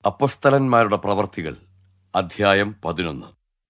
അപ്പസ്തലന്മാരുടെ പ്രവർത്തികൾ അധ്യായം പതിനൊന്ന്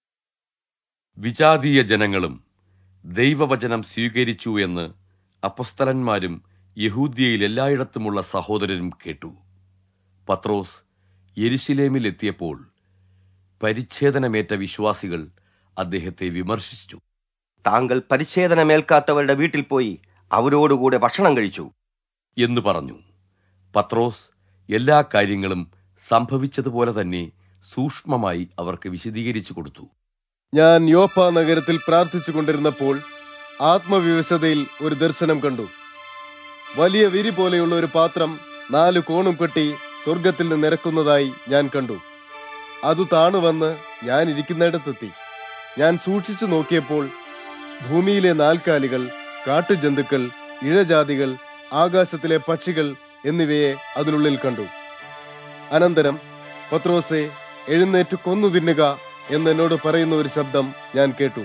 വിജാതീയ ജനങ്ങളും ദൈവവചനം സ്വീകരിച്ചു എന്ന് അപ്പസ്തലന്മാരും യഹൂദ്യയിൽ എല്ലായിടത്തുമുള്ള സഹോദരരും കേട്ടു പത്രോസ് യെരുശലേമിൽ എത്തിയപ്പോൾ പരിച്ഛേദനമേറ്റ വിശ്വാസികൾ അദ്ദേഹത്തെ വിമർശിച്ചു താങ്കൾ പരിച്ഛേദനമേൽക്കാത്തവരുടെ വീട്ടിൽ പോയി അവരോടുകൂടെ ഭക്ഷണം കഴിച്ചു എന്ന് പറഞ്ഞു പത്രോസ് എല്ലാ കാര്യങ്ങളും സംഭവിച്ചതുപോലെ തന്നെ സൂക്ഷ്മമായി അവർക്ക് വിശദീകരിച്ചു കൊടുത്തു ഞാൻ യോപ്പ നഗരത്തിൽ പ്രാർത്ഥിച്ചു കൊണ്ടിരുന്നപ്പോൾ ആത്മവിവശതയിൽ ഒരു ദർശനം കണ്ടു വലിയ വിരി പോലെയുള്ള ഒരു പാത്രം നാല് കോണും കെട്ടി സ്വർഗത്തിൽ നിന്ന് ഇറക്കുന്നതായി ഞാൻ കണ്ടു അത് താണു വന്ന് ഞാൻ ഇരിക്കുന്നിടത്തെത്തി ഞാൻ സൂക്ഷിച്ചു നോക്കിയപ്പോൾ ഭൂമിയിലെ നാൽക്കാലികൾ കാട്ടുജന്തുക്കൾ ഇഴജാതികൾ ആകാശത്തിലെ പക്ഷികൾ എന്നിവയെ അതിനുള്ളിൽ കണ്ടു അനന്തരം പത്രോസെ എഴുന്നേറ്റ് കൊന്നു തിന്നുക എന്നോട് പറയുന്ന ഒരു ശബ്ദം ഞാൻ കേട്ടു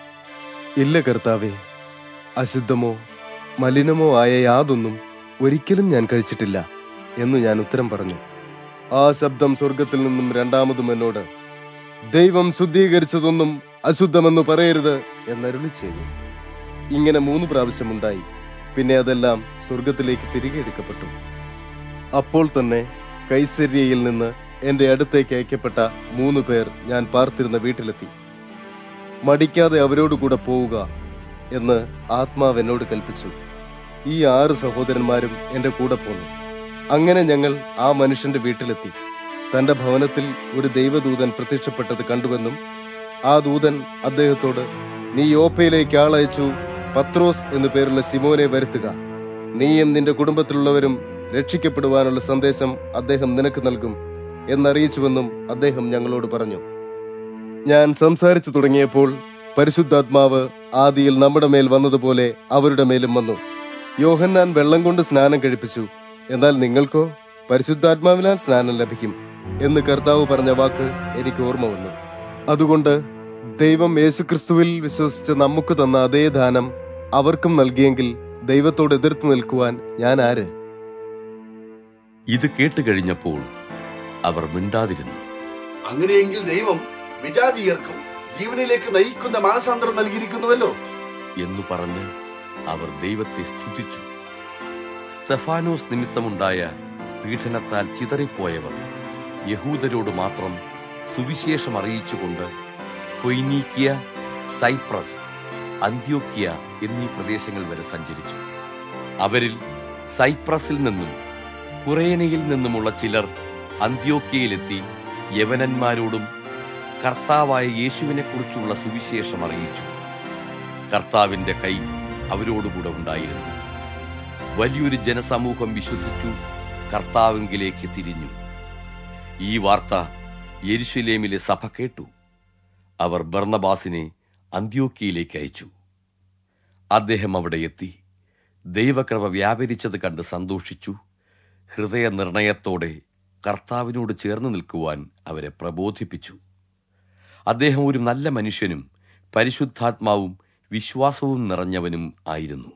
ഇല്ല കർത്താവേ അശുദ്ധമോ മലിനമോ ആയ യാതൊന്നും ഒരിക്കലും ഞാൻ കഴിച്ചിട്ടില്ല എന്ന് ഞാൻ ഉത്തരം പറഞ്ഞു ആ ശബ്ദം സ്വർഗത്തിൽ നിന്നും രണ്ടാമതും എന്നോട് ദൈവം ശുദ്ധീകരിച്ചതൊന്നും അശുദ്ധമെന്ന് പറയരുത് എന്നരുളി ചെയ്തു ഇങ്ങനെ മൂന്ന് പ്രാവശ്യമുണ്ടായി പിന്നെ അതെല്ലാം സ്വർഗത്തിലേക്ക് തിരികെ എടുക്കപ്പെട്ടു അപ്പോൾ തന്നെ കൈസര്യയിൽ നിന്ന് എന്റെ അടുത്തേക്ക് അയക്കപ്പെട്ട മൂന്ന് പേർ ഞാൻ പാർത്തിരുന്ന വീട്ടിലെത്തി മടിക്കാതെ അവരോട് കൂടെ പോവുക എന്ന് ആത്മാവ് എന്നോട് കൽപ്പിച്ചു ഈ ആറ് സഹോദരന്മാരും എന്റെ കൂടെ പോന്നു അങ്ങനെ ഞങ്ങൾ ആ മനുഷ്യന്റെ വീട്ടിലെത്തി തന്റെ ഭവനത്തിൽ ഒരു ദൈവദൂതൻ പ്രത്യക്ഷപ്പെട്ടത് കണ്ടുവെന്നും ആ ദൂതൻ അദ്ദേഹത്തോട് നീ യോപ്പയിലേക്ക് ആളയച്ചു പത്രോസ് എന്നു പേരുള്ള സിമോനെ വരുത്തുക നീയും നിന്റെ കുടുംബത്തിലുള്ളവരും രക്ഷിക്കപ്പെടുവാനുള്ള സന്ദേശം അദ്ദേഹം നിനക്ക് നൽകും എന്നറിയിച്ചുവെന്നും അദ്ദേഹം ഞങ്ങളോട് പറഞ്ഞു ഞാൻ സംസാരിച്ചു തുടങ്ങിയപ്പോൾ പരിശുദ്ധാത്മാവ് ആദിയിൽ നമ്മുടെ മേൽ വന്നതുപോലെ അവരുടെ മേലും വന്നു യോഹന്നാൻ വെള്ളം കൊണ്ട് സ്നാനം കഴിപ്പിച്ചു എന്നാൽ നിങ്ങൾക്കോ പരിശുദ്ധാത്മാവിനാൽ സ്നാനം ലഭിക്കും എന്ന് കർത്താവ് പറഞ്ഞ വാക്ക് എനിക്ക് ഓർമ്മ വന്നു അതുകൊണ്ട് ദൈവം യേശുക്രിസ്തുവിൽ വിശ്വസിച്ച് നമുക്ക് തന്ന അതേ ദാനം അവർക്കും നൽകിയെങ്കിൽ ദൈവത്തോട് എതിർത്ത് നിൽക്കുവാൻ ഞാൻ ആര് ഇത് കേട്ടുകഴിഞ്ഞപ്പോൾ അവർ മിണ്ടാതിരുന്നു അങ്ങനെയെങ്കിൽ ദൈവം വിജാതീയർക്കും ജീവനിലേക്ക് നയിക്കുന്ന മാനസാന്തരം നൽകിയിരിക്കുന്നുവല്ലോ എന്നു പറഞ്ഞ് അവർ ദൈവത്തെ സ്തുതിച്ചു സ്തെഫാനോസ് നിമിത്തമുണ്ടായ പീഡനത്താൽ ചിതറിപ്പോയവർ യഹൂദരോട് മാത്രം സുവിശേഷം അറിയിച്ചുകൊണ്ട് ഫൊയ്നീക്കിയ സൈപ്രസ് അന്ത്യോക്കിയ എന്നീ പ്രദേശങ്ങൾ വരെ സഞ്ചരിച്ചു അവരിൽ സൈപ്രസിൽ നിന്നും കുറേനയിൽ നിന്നുമുള്ള ചിലർ അന്ത്യോക്കിയയിലെത്തി യവനന്മാരോടും കർത്താവായ യേശുവിനെക്കുറിച്ചുള്ള സുവിശേഷം അറിയിച്ചു കർത്താവിന്റെ കൈ അവരോടുകൂടെ ഉണ്ടായിരുന്നു വലിയൊരു ജനസമൂഹം വിശ്വസിച്ചു കർത്താവിങ്കിലേക്ക് തിരിഞ്ഞു ഈ വാർത്ത യെരുശലേമിലെ സഭ കേട്ടു അവർ ബർണബാസിനെ അന്ത്യോക്കിയയിലേക്ക് അയച്ചു അദ്ദേഹം അവിടെ എത്തി ദൈവകൃപ വ്യാപരിച്ചത് കണ്ട് സന്തോഷിച്ചു ഹൃദയനിർണയത്തോടെ കർത്താവിനോട് ചേർന്ന് നിൽക്കുവാൻ അവരെ പ്രബോധിപ്പിച്ചു അദ്ദേഹം ഒരു നല്ല മനുഷ്യനും പരിശുദ്ധാത്മാവും വിശ്വാസവും നിറഞ്ഞവനും ആയിരുന്നു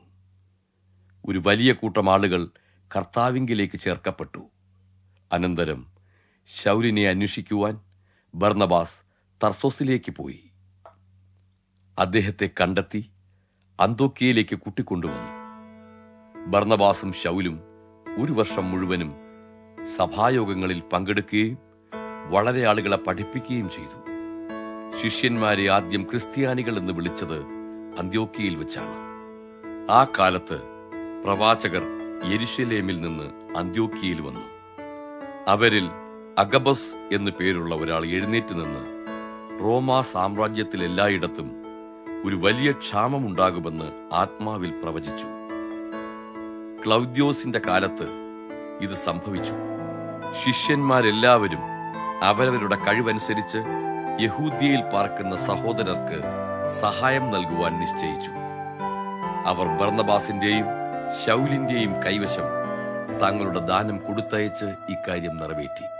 ഒരു വലിയ കൂട്ടം ആളുകൾ കർത്താവിങ്കിലേക്ക് ചേർക്കപ്പെട്ടു അനന്തരം ശൗലിനെ അന്വേഷിക്കുവാൻ ബർണബാസ് തർസോസിലേക്ക് പോയി അദ്ദേഹത്തെ കണ്ടെത്തി അന്തോക്കിയയിലേക്ക് കൂട്ടിക്കൊണ്ടുവന്നു ബർണബാസും ശൗലും ഒരു വർഷം മുഴുവനും സഭായോഗങ്ങളിൽ പങ്കെടുക്കുകയും വളരെ ആളുകളെ പഠിപ്പിക്കുകയും ചെയ്തു ശിഷ്യന്മാരെ ആദ്യം ക്രിസ്ത്യാനികൾ എന്ന് വിളിച്ചത് അന്ത്യോക്കിയയിൽ വെച്ചാണ് ആ കാലത്ത് പ്രവാചകർ യെരുശലേമിൽ നിന്ന് അന്ത്യോക്കിയയിൽ വന്നു അവരിൽ അഗബസ് എന്നു പേരുള്ള ഒരാൾ എഴുന്നേറ്റ് നിന്ന് റോമാ സാമ്രാജ്യത്തിൽ എല്ലായിടത്തും ഒരു വലിയ ക്ഷാമമുണ്ടാകുമെന്ന് ആത്മാവിൽ പ്രവചിച്ചു ക്ലൗദ്യോസിന്റെ കാലത്ത് ഇത് സംഭവിച്ചു ശിഷ്യന്മാരെല്ലാവരും അവരവരുടെ കഴിവനുസരിച്ച് യഹൂദ്യയിൽ പാർക്കുന്ന സഹോദരർക്ക് സഹായം നൽകുവാൻ നിശ്ചയിച്ചു അവർ ബർണബാസിന്റെയും ശൗലിന്റെയും കൈവശം തങ്ങളുടെ ദാനം കൊടുത്തയച്ച് ഇക്കാര്യം നിറവേറ്റി